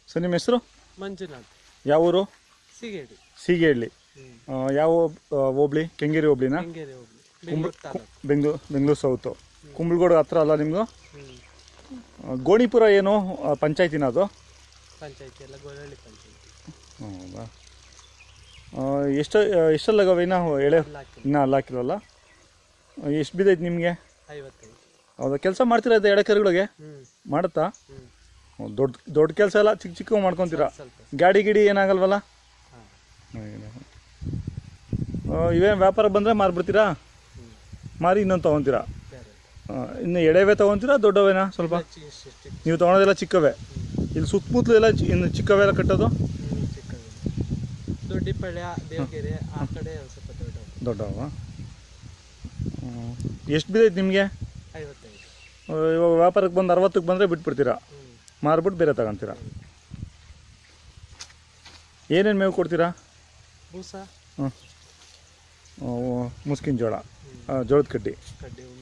Sir ನಿಮ್ಮ ಹೆಸರು ಮಂಜುನಾಥ್ ಯಾವ ಊರು ಸಿಗೇಡಿ ಸೀಗೇಹಳ್ಳಿ ಹ್ಮ್. ಆ, ಯಾವ ಆ, ಹೋಬ್ಳಿ ಕೆಂಗೇರಿ ಹೋಬ್ಳಿನಾ ಕೆಂಗೇರಿ ಹೋಗ್ಲಿ ಬೆಂಗಳೂರು ತಾಲೂಕು ಬೆಂಗಳೂರು ಬೆಂಗಳೂರು ಸೌತು ಕುಂಬಳಗೋಡು ಹತ್ರ ಅಲ್ಲ ನಿಮ್ಮದು ಹ್ಮ್ ಗೋಣಿಪುರ ಏನು ಆ, ಪಂಚಾಯ್ತಿನ ಅದು ಪಂಚಾಯತಿ ಎಲ್ಲ ಗೋಳಹಳ್ಳಿ ಪಂಚಾಯತಿ ಹೌದಾ ಆ, ಎಷ್ಟು ಎಷ್ಟಲ್ಲಾಗವೆ ಇನ್ನ ಎಳೆ ಎಲ್ಲ ಹಾಕಿ ಇನ್ನೂ ಅಲ್ಲ ಹಾಕಿಲ್ವಲ್ಲ ಎಷ್ಟು ಬಿದ್ದೈತೆ ನಿಮಗೆ ಐವತ್ತೈದು ಹೌದಾ ಕೆಲಸ ಮಾಡ್ತೀರಾ ಅದು ಎಡೆ ಕರುಗಳಿಗೆ ಹ್ಮ್ ಮಾಡುತ್ತಾ ಹ್ಮ್ ಹ್ಮ್, ದೊಡ್ಡ ದೊಡ್ಡ ಕೆಲಸ ಎಲ್ಲ ಚಿಕ್ಕ ಚಿಕ್ಕ ಮಾಡ್ಕೊತೀರಾ ಸ್ವಲ್ಪ ಗಾಡಿ ಗಿಡಿ ಏನಾಗಲ್ವಲ್ಲ ಹಾಂ ಇವೇನು ವ್ಯಾಪಾರ ಬಂದರೆ ಮಾರ್ಬಿಡ್ತೀರಾ ಹ್ಮ್ ಮಾರಿ ಇನ್ನೊಂದು ತೊಗೊತೀರಾ ಬೇರೆ ಆ, ಇನ್ನು ಎಳೆವೇ ತೊಗೊತೀರಾ ದೊಡ್ಡವೇನಾ ಸ್ವಲ್ಪ ಚಿಕ್ಕ ಚಿಕ್ಕ ನೀವು ತೊಗೊಳೋದೆಲ್ಲ ಚಿಕ್ಕವೇ ಇಲ್ಲಿ ಸುತ್ತಮುತ್ತಲು ಎಲ್ಲ ಚಿ- ಇನ್ನು ಚಿಕ್ಕವೇ ಎಲ್ಲ ಕಟ್ಟೋದು ಹ್ಮ್ ಚಿಕ್ಕದು ದೊಡ್ಡಿಪಳ್ಯ ದೇವಗೆರೆ ಆ ಕಡೆ ಒಂದ್ ಸ್ವಲ್ಪ ದೊಡ್ಡ ದೊಡ್ಡವ ಎಷ್ಟು ಬಿದ್ದೈತೆ ನಿಮಗೆ ಐವತ್ತೈದು ಇವಾಗ ವ್ಯಾಪಾರಕ್ಕೆ ಬಂದು ಅರವತ್ತಕ್ಕೆ ಬಂದರೆ ಬಿಟ್ಬಿಡ್ತೀರಾ ಹ್ಮ್ ಮಾರ್ಬಿಟ್ಟು ಬೇರೆ ತಗೊಂತೀರಾ ಏನೇನು ಮೇವು ಕೊಡ್ತೀರಾ ಬೂಸ ಹ್ಞೂ ಮುಸ್ಕಿನ ಜೋಳ ಆ, ಜೋಳದ ಕಡ್ಡಿ ಕಡ್ಡಿ ಹುಲ್ಲು